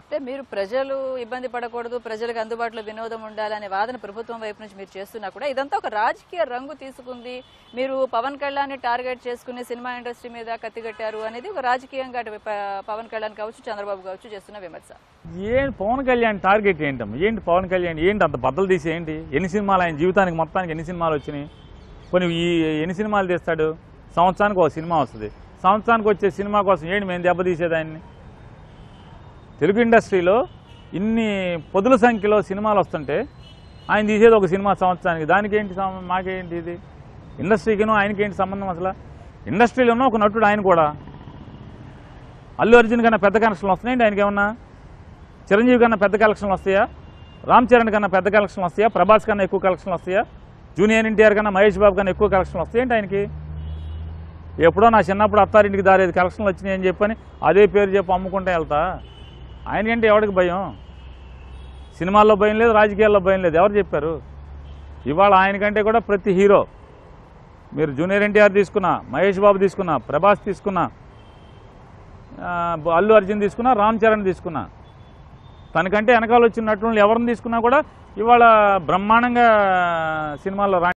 అంటే మీరు ప్రజలు ఇబ్బంది పడకూడదు ప్రజలకు అందుబాటులో వినోదం ఉండాలనే వాదన ప్రభుత్వం వైపు నుంచి మీరు చేస్తున్నా కూడా ఇదంతా ఒక రాజకీయ రంగు తీసుకుంది మీరు పవన్ కళ్యాణ్ టార్గెట్ చేసుకుని సినిమా ఇండస్ట్రీ మీద కత్తిగట్టారు అనేది ఒక రాజకీయంగా అటు ప- పవన్ కళ్యాణ్ కావచ్చు చంద్రబాబు కావచ్చు చేస్తున్న విమర్శ ఏంటి పవన్ కళ్యాణ్ టార్గెట్ ఏంటమ్మా ఏంటి పవన్ కళ్యాణ్ ఏంటి అంత బద్దలు తీసి ఏంటి ఎన్ని సినిమాలు ఆయన జీవితానికి మొత్తానికి ఎన్ని సినిమాలు వచ్చినాయి కొన్ని ఈ ఎన్ని సినిమాలు తీస్తాడు సంవత్సరానికి ఒక సినిమా వస్తుంది సంవత్సరానికి వచ్చే సినిమా కోసం ఏంటి మేము దెబ్బతీసేది ఆయన్ని తెలుగు ఇండస్ట్రీలో ఇన్ని పొదుల సంఖ్యలో సినిమాలు వస్తుంటే ఆయన తీసేది ఒక సినిమా సంవత్సరానికి దానికి ఏంటి సం- మాకేంటి ఇది ఇండస్ట్రీకినో ఆయనకేంటి సంబంధం అసలు ఇండస్ట్రీలోనో ఒక నటుడు ఆయన కూడా అల్లు అర్జున్ కన్నా పెద్ద కనెక్షన్లు వస్తున్నాయండి ఆయనకి ఏమన్నా చిరంజీవి కన్నా పెద్ద కలెక్షన్లు వస్తాయా రామ్ చరణ్ కన్నా పెద్ద కలెక్షన్లు వస్తాయా ప్రభాస్ కన్నా ఎక్కువ కలెక్షన్లు వస్తాయా జూనియర్ ఎన్టీఆర్ కన్నా మహేష్ బాబు కన్నా ఎక్కువ కలెక్షన్లు వస్తాయండి ఆయనకి ఎప్పుడో నా చిన్నప్పుడు అత్తారింటికి దారేది కలెక్షన్లు వచ్చినాయి అని చెప్పని అదే పేరు చెప్పి అమ్ముకుంటే వెళ్తా ఆయనకంటే ఎవరికి భయం సినిమాల్లో భయం లేదు రాజకీయాల్లో భయం లేదు ఎవరు చెప్పారు ఇవాళ ఆయనకంటే కూడా ప్రతి హీరో మీరు జూనియర్ ఎన్టీఆర్ తీసుకున్నా మహేష్ బాబు తీసుకున్నా ప్రభాస్ తీసుకున్నా ఆ, అల్లు అర్జున్ తీసుకున్నా రామ్ చరణ్ తీసుకున్నా తనకంటే వెనకాల వచ్చిన నటులను ఎవరిని తీసుకున్నా కూడా ఇవాళ బ్రహ్మాండంగా సినిమాల్లో రా